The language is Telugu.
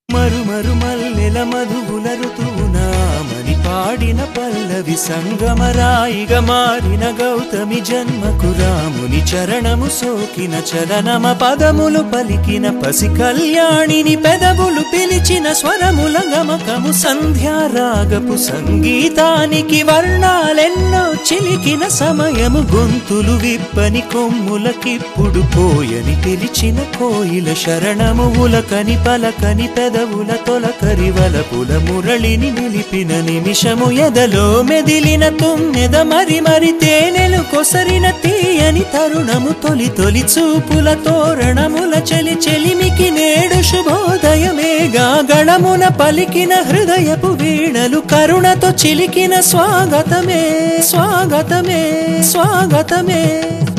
మరు మరు మల్లెల మధువుల ఋతువునా మని పాడిన పల్లవి సంగమరాయిగ మారిన గౌతమి జన్మకు రాముని చరణము సోకిన చరణమ పదములు పలికిన పసి కళ్యాణిని పెదవులు పిలిచిన స్వరముల గమకము సంధ్యారాగపు సంగీతానికి వర్ణాలెన్నో చిలికిన సమయము గొంతులు విప్పని కొమ్ములకిప్పుడు పోయని పిలిచిన కోయిల శరణము ఉలకని పలకని పెదవుల తొలకరి వలపుల మురళిని నిలిపిన నిమిషము ఎదలో మెదిలిన తుమ్మెద మరి మరి తేనెలు కొసరిన తీయని తరుణము తొలి తొలి చూపుల తోరణముల చెలి చెలిమికి నేడు శుభోదయమేగా గళమున పలికిన హృదయపు వీణలు కరుణతో చిలికిన స్వాగతమే స్వాగతమే స్వాగతమే